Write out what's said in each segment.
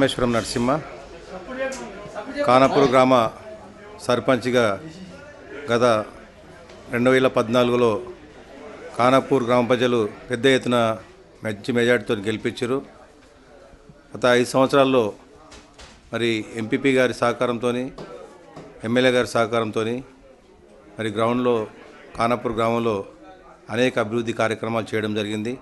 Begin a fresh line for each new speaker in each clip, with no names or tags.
లక్ష్మేశ్వరం నరసింహ కానపూర్ గ్రామ సర్పంచ్గా గత రెండు వేల పద్నాలుగులో కానపూర్ గ్రామ ప్రజలు పెద్ద ఎత్తున మంచి మెజార్టీతో గెలిపించారు గత ఐదు సంవత్సరాల్లో మరి ఎంపీపీ గారి సహకారంతో ఎమ్మెల్యే గారి సహకారంతో మరి గ్రౌండ్లో కానపూర్ గ్రామంలో అనేక అభివృద్ధి కార్యక్రమాలు చేయడం జరిగింది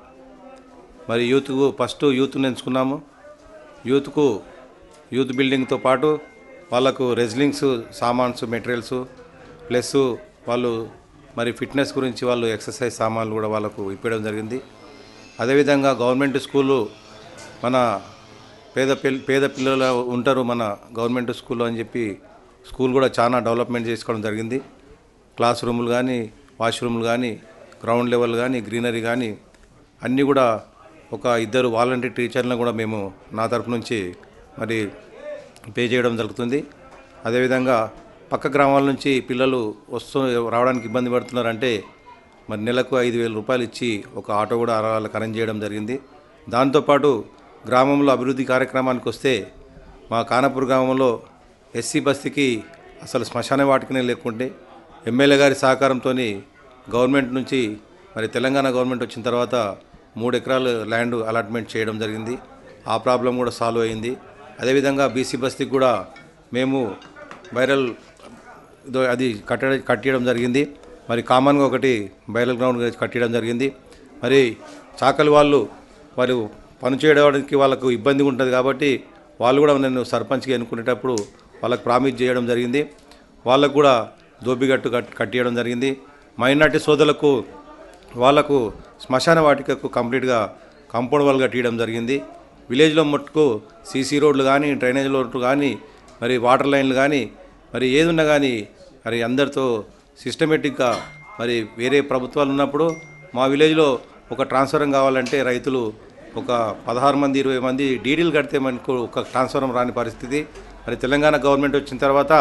మరి యూత్కు ఫస్ట్ యూత్ని ఎంచుకున్నాము యూత్కు యూత్ బిల్డింగ్తో పాటు వాళ్ళకు రెజ్లింగ్స్ సామాన్స్ మెటీరియల్స్ ప్లస్ వాళ్ళు మరి ఫిట్నెస్ గురించి వాళ్ళు ఎక్సర్సైజ్ సామాన్లు కూడా వాళ్ళకు ఇప్పడం జరిగింది అదేవిధంగా గవర్నమెంట్ స్కూలు మన పేద పిల్ పేద పిల్లలు ఉంటారు మన గవర్నమెంట్ స్కూల్లో అని చెప్పి స్కూల్ కూడా చాలా డెవలప్మెంట్ చేసుకోవడం జరిగింది క్లాస్ రూములు కానీ వాష్రూములు కానీ గ్రౌండ్ లెవెల్ కానీ గ్రీనరీ కానీ అన్నీ కూడా ఒక ఇద్దరు వాలంటీర్ టీచర్లను కూడా మేము నా తరపు నుంచి మరి పే చేయడం జరుగుతుంది అదేవిధంగా పక్క గ్రామాల నుంచి పిల్లలు వస్తూ రావడానికి ఇబ్బంది పడుతున్నారంటే మరి నెలకు ఐదు వేల రూపాయలు ఇచ్చి ఒక ఆటో కూడా వాళ్ళకి అరేంజ్ చేయడం జరిగింది దాంతోపాటు గ్రామంలో అభివృద్ధి కార్యక్రమానికి వస్తే మా కానపూర్ గ్రామంలో ఎస్సీ బస్తీకి అసలు శ్మశాన వాటికనే లేకుంటే ఎమ్మెల్యే గారి సహకారంతో గవర్నమెంట్ నుంచి మరి తెలంగాణ గవర్నమెంట్ వచ్చిన తర్వాత మూడు ఎకరాలు ల్యాండ్ అలాట్మెంట్ చేయడం జరిగింది ఆ ప్రాబ్లం కూడా సాల్వ్ అయింది అదేవిధంగా బీసీ బస్తీకి కూడా మేము వైరల్ ఇదో అది కట్ట కట్టడం జరిగింది మరి కామన్గా ఒకటి బైరల్ గ్రౌండ్ కట్టడం జరిగింది మరి చాకలి వాళ్ళు వారు పని చేయడానికి వాళ్ళకు ఇబ్బంది ఉంటుంది కాబట్టి వాళ్ళు కూడా నన్ను సర్పంచ్గా ఎన్నుకునేటప్పుడు వాళ్ళకి ప్రామిస్ చేయడం జరిగింది వాళ్ళకు కూడా దోబిగట్టు కట్ కట్టియడం జరిగింది మైనార్టీ సోదరులకు వాళ్ళకు శ్మశాన వాటికకు కంప్లీట్గా కాంపౌండ్ వాల్ కట్టియడం జరిగింది విలేజ్లో మట్టుకు సీసీ రోడ్లు కానీ డ్రైనేజ్ రోడ్లు కానీ మరి వాటర్ లైన్లు కానీ మరి ఏది ఉన్నా కానీ మరి అందరితో సిస్టమేటిక్గా మరి వేరే ప్రభుత్వాలు ఉన్నప్పుడు మా విలేజ్లో ఒక ట్రాన్స్ఫరం కావాలంటే రైతులు ఒక పదహారు మంది ఇరవై మంది డీడీలు కడితే మనకు ఒక ట్రాన్స్ఫరం రాని పరిస్థితి మరి తెలంగాణ గవర్నమెంట్ వచ్చిన తర్వాత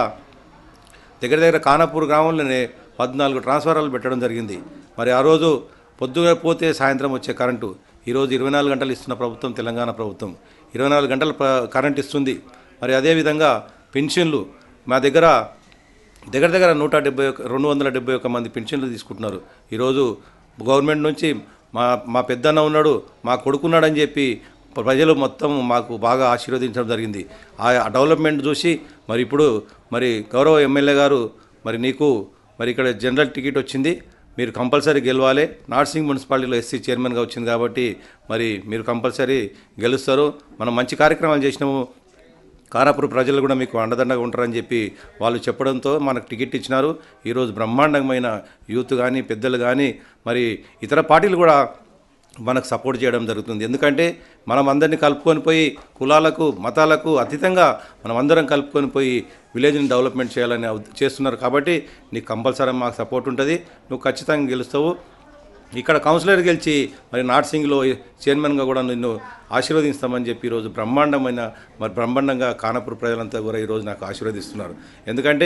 దగ్గర దగ్గర కానాపూర్ గ్రామంలోనే పద్నాలుగు ట్రాన్స్ఫారాలు పెట్టడం జరిగింది మరి ఆ రోజు పొద్దున పోతే సాయంత్రం వచ్చే కరెంటు ఈరోజు ఇరవై నాలుగు గంటలు ఇస్తున్న ప్రభుత్వం తెలంగాణ ప్రభుత్వం ఇరవై నాలుగు గంటల ప్ర- కరెంట్ ఇస్తుంది మరి అదేవిధంగా పెన్షన్లు మా దగ్గర దగ్గర దగ్గర నూట డెబ్బై ఒక రెండు వందల డెబ్బై ఒక మంది పెన్షన్లు తీసుకుంటున్నారు ఈరోజు గవర్నమెంట్ నుంచి మా మా పెద్దన్న ఉన్నాడు మా కొడుకున్నాడని చెప్పి ప్రజలు మొత్తం మాకు బాగా ఆశీర్వదించడం జరిగింది ఆ డెవలప్మెంట్ చూసి మరి ఇప్పుడు మరి గౌరవ ఎమ్మెల్యే గారు మరి నీకు మరి ఇక్కడ జనరల్ టికెట్ వచ్చింది మీరు కంపల్సరీ గెలవాలి నార్సింగ్ మున్సిపాలిటీలో ఎస్సీ చైర్మన్గా వచ్చింది కాబట్టి మరి మీరు కంపల్సరీ గెలుస్తారు మనం మంచి కార్యక్రమాలు చేసినాము కారాపురం ప్రజలు కూడా మీకు అండదండగా ఉంటారని చెప్పి వాళ్ళు చెప్పడంతో మనకు టికెట్ ఇచ్చినారు ఈరోజు బ్రహ్మాండమైన యూత్ కానీ పెద్దలు కానీ మరి ఇతర పార్టీలు కూడా మనకు సపోర్ట్ చేయడం జరుగుతుంది ఎందుకంటే మనం అందరినీ కలుపుకొని పోయి కులాలకు మతాలకు అతీతంగా మనం అందరం కలుపుకొని పోయి విలేజ్ని డెవలప్మెంట్ చేయాలని ఉద్ద- చేస్తున్నారు కాబట్టి నీకు కంపల్సరీ మాకు సపోర్ట్ ఉంటుంది నువ్వు ఖచ్చితంగా గెలుస్తావు ఇక్కడ కౌన్సిలర్ గెలిచి మరి నార్సింగ్లో చైర్మన్గా కూడా నిన్ను ఆశీర్వదిస్తామని చెప్పి ఈరోజు బ్రహ్మాండమైన మరి బ్రహ్మాండంగా కానపూర్ ప్రజలంతా కూడా ఈరోజు నాకు ఆశీర్వదిస్తున్నారు ఎందుకంటే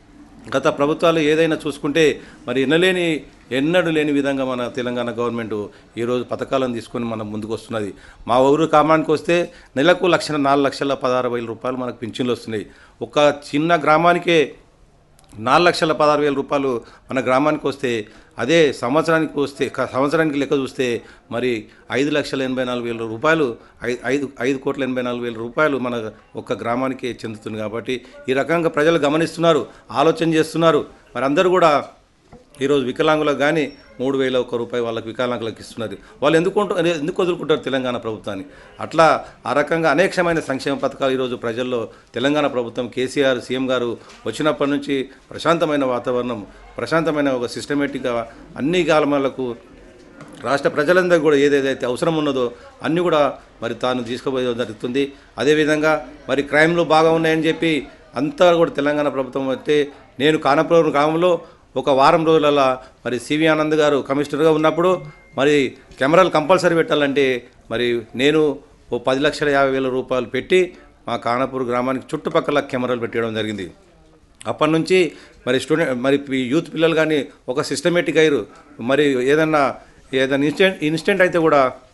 గత ప్రభుత్వాలు ఏదైనా చూసుకుంటే మరి ఎన్నలేని ఎన్నడూ లేని విధంగా మన తెలంగాణ గవర్నమెంట్ ఈరోజు పథకాలను తీసుకొని మనం ముందుకు వస్తున్నది మా ఊరు కామానికి వస్తే నెలకు లక్ష నాలుగు లక్షల పదహారు వేల రూపాయలు మనకు పింఛన్లు వస్తున్నాయి ఒక చిన్న గ్రామానికే నాలుగు లక్షల పదహారు వేల రూపాయలు మన గ్రామానికి వస్తే అదే సంవత్సరానికి వస్తే క- సంవత్సరానికి లెక్క చూస్తే మరి ఐదు లక్షల ఎనభై నాలుగు వేల రూపాయలు ఐ- ఐదు ఐదు కోట్ల ఎనభై నాలుగు వేల రూపాయలు మన ఒక్క గ్రామానికి చెందుతుంది కాబట్టి ఈ రకంగా ప్రజలు గమనిస్తున్నారు ఆలోచన చేస్తున్నారు మరి అందరూ కూడా ఈరోజు వికలాంగులకు కానీ మూడు వేల ఒక్క రూపాయి వాళ్ళకి వికలాంగులకు ఇస్తున్నారు వాళ్ళు ఎందుకు ఉంట- ఎందుకు వదులుకుంటారు తెలంగాణ ప్రభుత్వాన్ని అట్లా ఆ రకంగా అనేకమైన సంక్షేమ పథకాలు ఈరోజు ప్రజల్లో తెలంగాణ ప్రభుత్వం కేసీఆర్ సీఎం గారు వచ్చినప్పటి నుంచి ప్రశాంతమైన వాతావరణం ప్రశాంతమైన ఒక సిస్టమేటిక్గా అన్ని కాలమాలకు రాష్ట్ర ప్రజలందరూ కూడా ఏదేదైతే అవసరం ఉన్నదో అన్నీ కూడా మరి తాను తీసుకుపోయే జరుగుతుంది అదేవిధంగా మరి క్రైమ్లు బాగా ఉన్నాయని చెప్పి అంతా కూడా తెలంగాణ ప్రభుత్వం అయితే నేను కానపురం గ్రామంలో ఒక వారం రోజులలో మరి సివి ఆనంద్ గారు కమిషనర్గా ఉన్నప్పుడు మరి కెమెరాలు కంపల్సరీ పెట్టాలంటే మరి నేను ఓ పది లక్షల యాభై వేల రూపాయలు పెట్టి మా కానపూర్ గ్రామానికి చుట్టుపక్కల కెమెరాలు పెట్టడం జరిగింది అప్పటి నుంచి మరి స్టూడెంట్ మరి పి- యూత్ పిల్లలు కానీ ఒక సిస్టమేటిక్ అయ్యారు మరి ఏదన్నా ఏదైనా ఇన్స్టెంట్ ఇన్స్టెంట్ అయితే కూడా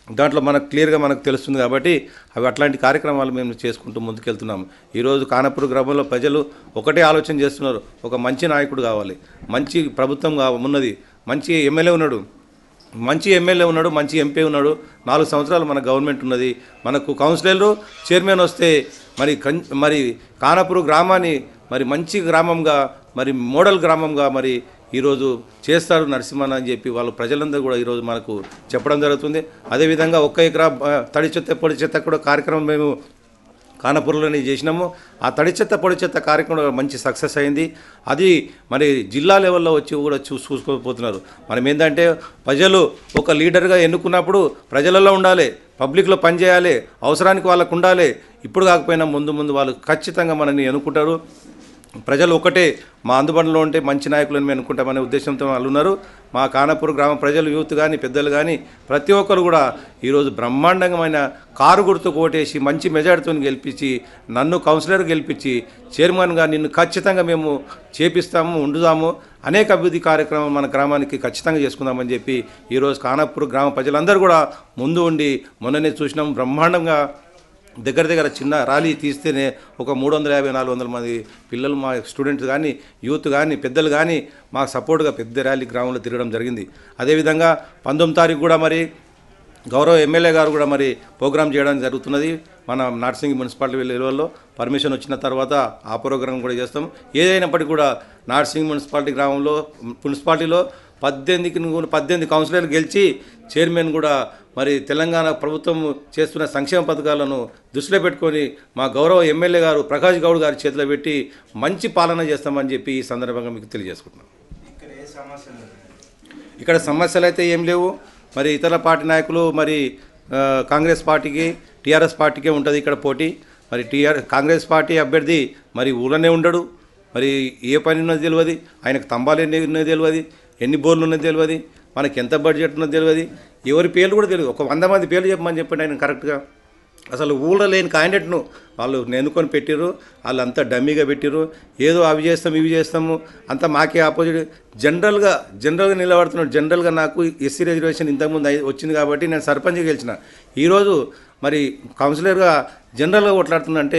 దాంట్లో మనకు క్లియర్గా మనకు తెలుస్తుంది కాబట్టి అవి అట్లాంటి కార్యక్రమాలు మేము చేసుకుంటూ ముందుకెళ్తున్నాం ఈరోజు కానపూర్ గ్రామంలో ప్రజలు ఒకటే ఆలోచన చేస్తున్నారు ఒక మంచి నాయకుడు కావాలి మంచి ప్రభుత్వం కావ ఉన్నది మంచి ఎమ్మెల్యే ఉన్నాడు మంచి ఎమ్మెల్యే ఉన్నాడు మంచి ఎంపీ ఉన్నాడు నాలుగు సంవత్సరాలు మన గవర్నమెంట్ ఉన్నది మనకు కౌన్సిలర్లు చైర్మన్ వస్తే మరి కన్ మరి కానపూర్ గ్రామాన్ని మరి మంచి గ్రామంగా మరి మోడల్ గ్రామంగా మరి ఈరోజు చేస్తారు నరసింహన్న అని చెప్పి వాళ్ళు ప్రజలందరూ కూడా ఈరోజు మనకు చెప్పడం జరుగుతుంది అదేవిధంగా ఒక్క ఎకరా ఆ, తడి చెత్త పొడి చెత్త కూడా కార్యక్రమం మేము కానపూర్లోనే చేసినాము ఆ తడి చెత్త పొడి చెత్త కార్యక్రమం మంచి సక్సెస్ అయింది అది మరి జిల్లా లెవెల్లో వచ్చి కూడా చూ చూసుకోకపోతున్నారు మనం ఏంటంటే ప్రజలు ఒక లీడర్గా ఎన్నుకున్నప్పుడు ప్రజలలో ఉండాలి పబ్లిక్లో పనిచేయాలి అవసరానికి వాళ్ళకు ఉండాలి ఇప్పుడు కాకపోయినా ముందు ముందు వాళ్ళు ఖచ్చితంగా మనల్ని ఎన్నుకుంటారు ప్రజలు ఒకటే మా అందుబాటులో ఉంటే మంచి నాయకులను మేము అనుకుంటామనే ఉద్దేశంతో వాళ్ళు ఉన్నారు మా కానపూర్ గ్రామ ప్రజలు యూత్ కానీ పెద్దలు కానీ ప్రతి ఒక్కరు కూడా ఈరోజు బ్రహ్మాండమైన కారు గుర్తు కోటేసి మంచి మెజార్టీతో గెలిపించి నన్ను కౌన్సిలర్ గెలిపించి చైర్మన్గా నిన్ను ఖచ్చితంగా మేము చేపిస్తాము ఉండుదాము అనేక అభివృద్ధి కార్యక్రమం మన గ్రామానికి ఖచ్చితంగా చేసుకుందామని చెప్పి ఈరోజు కానపూర్ గ్రామ ప్రజలందరూ కూడా ముందు ఉండి మొన్ననే చూసినాం బ్రహ్మాండంగా దగ్గర దగ్గర చిన్న ర్యాలీ తీస్తేనే ఒక మూడు వందల యాభై నాలుగు వందల మంది పిల్లలు మా స్టూడెంట్స్ కానీ యూత్ కానీ పెద్దలు కానీ మాకు సపోర్ట్గా పెద్ద ర్యాలీ గ్రామంలో తిరగడం జరిగింది అదేవిధంగా పంతొమ్మిది తారీఖు కూడా మరి గౌరవ ఎమ్మెల్యే గారు కూడా మరి ప్రోగ్రామ్ చేయడం జరుగుతున్నది మన నార్సింగ్ మున్సిపాలిటీ లెవెల్లో పర్మిషన్ వచ్చిన తర్వాత ఆ ప్రోగ్రాం కూడా చేస్తాం ఏదైనప్పటికీ కూడా నార్సింగ్ మున్సిపాలిటీ గ్రామంలో మున్సిపాలిటీలో పద్దెనిమిదికి నువ్వు పద్దెనిమిది కౌన్సిలర్లు గెలిచి చైర్మన్ కూడా మరి తెలంగాణ ప్రభుత్వం చేస్తున్న సంక్షేమ పథకాలను దృష్టిలో పెట్టుకొని మా గౌరవ ఎమ్మెల్యే గారు ప్రకాష్ గౌడ్ గారి చేతిలో పెట్టి మంచి పాలన చేస్తామని చెప్పి ఈ సందర్భంగా మీకు తెలియజేసుకుంటున్నాం
ఇక్కడ ఏ సమస్యలు ఉన్నాయి?
ఇక్కడ సమస్యలు అయితే ఏం లేవు మరి ఇతర పార్టీ నాయకులు మరి ఆ, కాంగ్రెస్ పార్టీకి టీఆర్ఎస్ పార్టీకే ఉంటుంది ఇక్కడ పోటీ మరి టీఆర్ కాంగ్రెస్ పార్టీ అభ్యర్థి మరి ఊళ్ళోనే ఉండడు మరి ఏ పని ఉన్నది తెలియదు ఆయనకు తంబాలు ఎన్ని ఉన్నది తెలియదు ఎన్ని బోర్లు ఉన్నది తెలియదు మనకి ఎంత బడ్జెట్ ఉన్నది తెలియదు ఎవరి పేర్లు కూడా తెలియదు ఒక వంద మంది పేర్లు చెప్పమని చెప్పండి ఆయన కరెక్ట్గా అసలు ఊళ్ళో లేని క్యాండిడేట్ను వాళ్ళు ఎన్నుకొని పెట్టిర్రు వాళ్ళు అంతా డమ్మీగా పెట్టిర్రు ఏదో అవి చేస్తాం ఇవి చేస్తాము అంతా మాకే ఆపోజిట్ జనరల్గా జనరల్గా నిలబడుతున్నాడు జనరల్గా నాకు ఎస్సీ రిజర్వేషన్ ఇంతకుముందు అయి- వచ్చింది కాబట్టి నేను సర్పంచ్గా గెలిచిన ఈరోజు మరి కౌన్సిలర్గా జనరల్గా కొట్లాడుతున్నా అంటే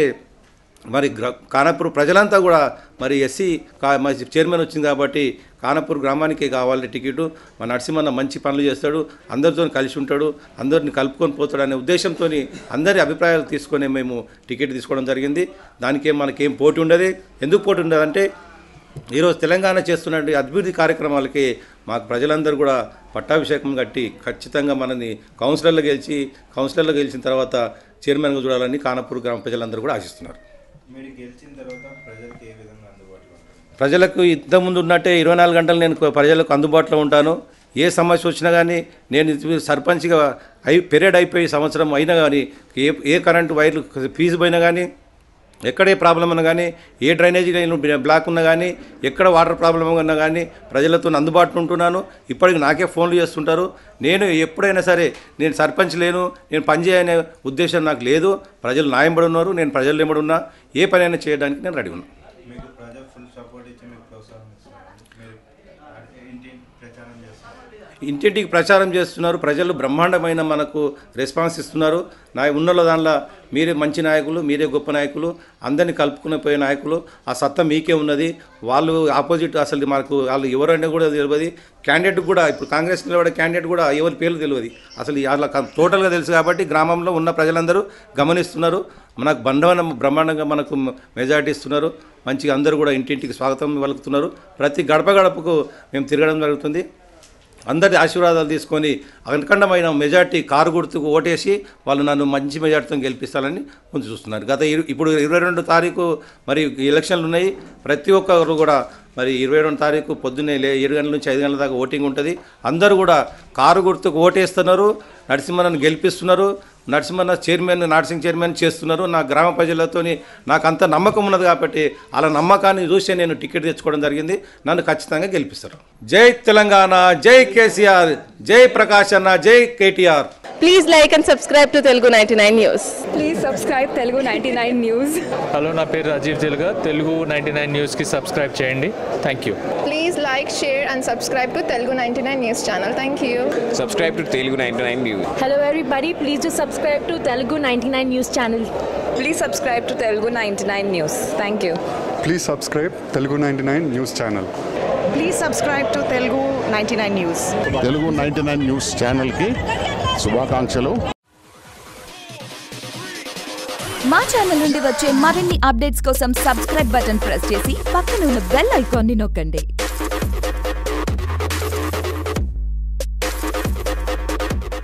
మరి గ్ర కానపూర్ ప్రజలంతా కూడా మరి ఎస్సీ కా మరి చైర్మన్ వచ్చింది కాబట్టి కానపూర్ గ్రామానికి కావాలి టికెట్ మా నరసింహన్న మంచి పనులు చేస్తాడు అందరితో కలిసి ఉంటాడు అందరిని కలుపుకొని పోతాడు అనే ఉద్దేశంతో అందరి అభిప్రాయాలు తీసుకొని మేము టికెట్ తీసుకోవడం జరిగింది దానికేం మనకేం పోటీ ఉండదు ఎందుకు పోటీ ఉండదు అంటే ఈరోజు తెలంగాణ చేస్తున్న అభివృద్ధి కార్యక్రమాలకి మాకు ప్రజలందరూ కూడా పట్టాభిషేకం కట్టి ఖచ్చితంగా మనని కౌన్సిలర్లు గెలిచి కౌన్సిలర్లు గెలిచిన తర్వాత చైర్మన్గా చూడాలని కానపూర్ గ్రామ ప్రజలందరూ కూడా ఆశిస్తున్నారు
మీరు గెలిచిన తర్వాత ప్రజలకు ఏ విధంగా అందుబాటులో ఉంటుంది
ప్రజలకు ఇంతకుముందు ఉన్నట్టే ఇరవై నాలుగు గంటలు నేను ప్రజలకు అందుబాటులో ఉంటాను ఏ సమస్య వచ్చినా కానీ నేను ఇది సర్పంచ్గా అయి పీరియడ్ అయిపోయి సంవత్సరం అయినా కానీ ఏ ఏ కరెంటు వైర్లు ఫీజు పోయినా కానీ ఎక్కడ ఏ ప్రాబ్లం ఉన్నా కానీ ఏ డ్రైనేజీ లైన్ బ్లాక్ ఉన్నా కానీ ఎక్కడ వాటర్ ప్రాబ్లం ఉన్నా కానీ ప్రజలతో అందుబాటులో ఉంటున్నాను ఇప్పటికి నాకే ఫోన్లు చేస్తుంటారు నేను ఎప్పుడైనా సరే నేను సర్పంచ్ లేను నేను పనిచేయనే ఉద్దేశం నాకు లేదు ప్రజలు నాయంబడి ఉన్నారు నేను ప్రజలు ఎంబడి ఉన్నా ఏ పనైనా చేయడానికి నేను రెడీ ఉన్నాను
మీకు ప్రజలు ఫుల్ సపోర్ట్ ఇచ్చి మీకు ప్రోత్సాహం ఇస్తున్నారు మీరు అడిగే ఇంటి ప్రచారం చేస్తున్నారు
ఇంటింటికి ప్రచారం చేస్తున్నారు ప్రజలు బ్రహ్మాండమైన మనకు రెస్పాన్స్ ఇస్తున్నారు నా ఉన్న దానిలో మీరే మంచి నాయకులు మీరే గొప్ప నాయకులు అందరినీ కలుపుకుని పోయే నాయకులు ఆ సత్తా మీకే ఉన్నది వాళ్ళు ఆపోజిట్ అసలు మనకు వాళ్ళు ఎవరంటే కూడా తెలియదు క్యాండిడేట్ కూడా ఇప్పుడు కాంగ్రెస్ నిలబడే క్యాండిడేట్ కూడా ఎవరి పేర్లు తెలియదు అసలు వాళ్ళ టోటల్గా తెలుసు కాబట్టి గ్రామంలో ఉన్న ప్రజలందరూ గమనిస్తున్నారు మనకు బంధవన బ్రహ్మాండంగా మనకు మెజార్టీ ఇస్తున్నారు మంచిగా అందరూ కూడా ఇంటింటికి స్వాగతం పలుకుతున్నారు ప్రతి గడప గడపకు మేము తిరగడం జరుగుతుంది అందరి ఆశీర్వాదాలు తీసుకొని అఖండమైన మెజార్టీ కారు గుర్తుకు ఓటేసి వాళ్ళు నన్ను మంచి మెజార్టీతో గెలిపిస్తారని ముందు చూస్తున్నారు గత ఇరు- ఇప్పుడు ఇరవై రెండు తారీఖు మరి ఎలక్షన్లు ఉన్నాయి ప్రతి ఒక్కరు కూడా మరి ఇరవై రెండు తారీఖు పొద్దున్నే లే ఏడు గంటల నుంచి ఐదు గంటల దాకా ఓటింగ్ ఉంటుంది అందరూ కూడా కారు గుర్తుకు ఓటేస్తున్నారు నరసింహన్నను గెలిపిస్తున్నారు నరసింహన్న చైర్మన్ నర్సింగ్ చైర్మన్ చేస్తున్నారు నా గ్రామ ప్రజలతోని నాకు అంత నమ్మకం ఉన్నది కాబట్టి అలా నమ్మకాన్ని చూసే నేను టికెట్ తెచ్చుకోవడం జరిగింది నన్ను ఖచ్చితంగా గెలిపిస్తారు జై తెలంగాణ జై కేసీఆర్ జై ప్రకాష్ అన్న జై KTR
Please like and subscribe to Telugu 99 News.
Please subscribe Telugu ninety nine news
hello నా పేరు రాజీవ్ తెలుగా తెలుగు నైంటీ నైన్ న్యూస్కి సబ్స్క్రైబ్ చేయండి thank you
Please like, share, and subscribe to Telugu 99 News channel. Thank you.
subscribe to Telugu 99 News.
Hello everybody, please do subscribe to Telugu 99 News channel.
Please subscribe to Telugu ninety nine news thank you
please subscribe Telugu ninety nine news channel
please subscribe to Telugu ninety nine news
Telugu ninety nine news ఛానల్కి శుభాకాంక్షలు
మా channel నుండి వచ్చే మరిన్ని updates కోసం subscribe button press చేసి పక్కన ఉన్న బెల్ ఐకాన్ని నొక్కండి